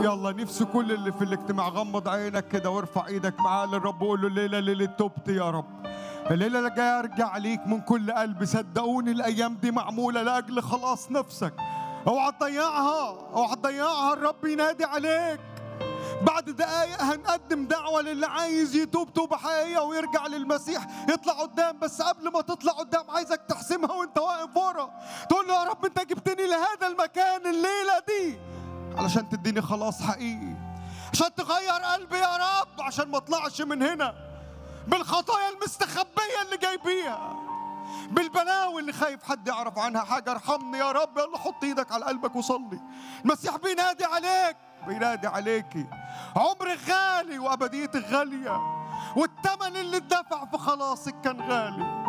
يلا نفسي كل اللي في الاجتماع غمض عينك كده وارفع ايدك معاه للرب وقول له الليله ليله توبتي يا رب الليله اللي جايه ارجع ليك من كل قلبي صدقوني الايام دي معموله لاجل خلاص نفسك اوعى تضيعها اوعى تضيعها الرب ينادي عليك بعد دقايق هنقدم دعوة للي عايز يتوب توبة حقيقية ويرجع للمسيح يطلع قدام بس قبل ما تطلع قدام عايزك تحسمها وانت واقف ورا تقول له يا رب انت جبتني لهذا المكان الليلة دي علشان تديني خلاص حقيقي عشان تغير قلبي يا رب عشان ما اطلعش من هنا بالخطايا المستخبية اللي جاي بيها بالبلاوي اللي خايف حد يعرف عنها حاجة ارحمني يا رب يلا حط ايدك على قلبك وصلي المسيح بينادي عليك بينادي عليكي عمرك غالي وابديتك غالية والثمن اللي اتدفع في خلاصك كان غالي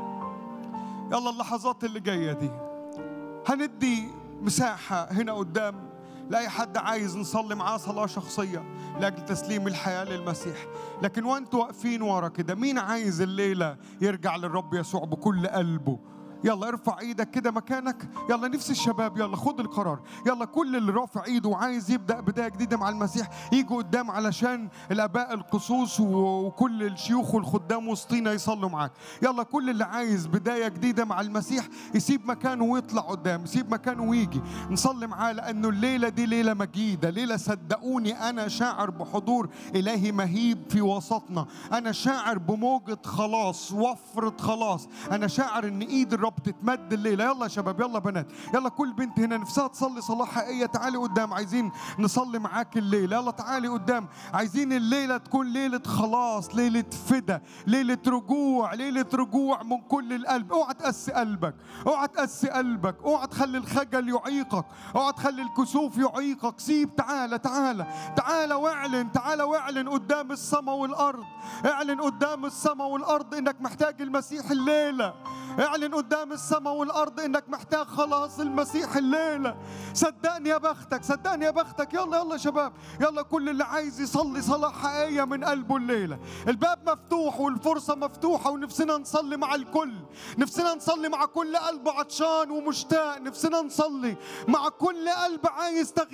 يلا اللحظات اللي جاية دي هندي مساحة هنا قدام لأي حد عايز نصلي معاه صلاة شخصية لأجل تسليم الحياة للمسيح لكن وانتوا واقفين ورا كده مين عايز الليلة يرجع للرب يسوع بكل قلبه يلا ارفع ايدك كده مكانك يلا نفس الشباب يلا خد القرار يلا كل اللي رافع ايده وعايز يبدا بدايه جديده مع المسيح يجوا قدام علشان الاباء القصوص وكل الشيوخ والخدام وسطينا يصلوا معاك يلا كل اللي عايز بدايه جديده مع المسيح يسيب مكانه ويطلع قدام يسيب مكانه ويجي نصلي معاه لانه الليله دي ليله مجيده ليله صدقوني انا شاعر بحضور الهي مهيب في وسطنا انا شاعر بموجه خلاص وفره خلاص انا شاعر ان ايد الرب تتمد الليله يلا يا شباب يلا بنات يلا كل بنت هنا نفسها تصلي صلاه حقيقيه تعالي قدام عايزين نصلي معاك الليله يلا تعالي قدام عايزين الليله تكون ليله خلاص ليله فدا ليله رجوع ليله رجوع من كل القلب اوعى تقسي قلبك اوعى تقسي قلبك اوعى تخلي الخجل يعيقك اوعى تخلي الكسوف يعيقك سيب تعالى تعالى تعالى واعلن تعالى واعلن قدام السماء والارض اعلن قدام السماء والارض انك محتاج المسيح الليله اعلن قدام السماء والارض انك محتاج خلاص المسيح الليله صدقني يا بختك صدقني يا بختك يلا يلا يا شباب يلا كل اللي عايز يصلي صلاه حقيقيه من قلبه الليله الباب مفتوح والفرصه مفتوحه ونفسنا نصلي مع الكل نفسنا نصلي مع كل قلب عطشان ومشتاق نفسنا نصلي مع كل قلب عايز تغيير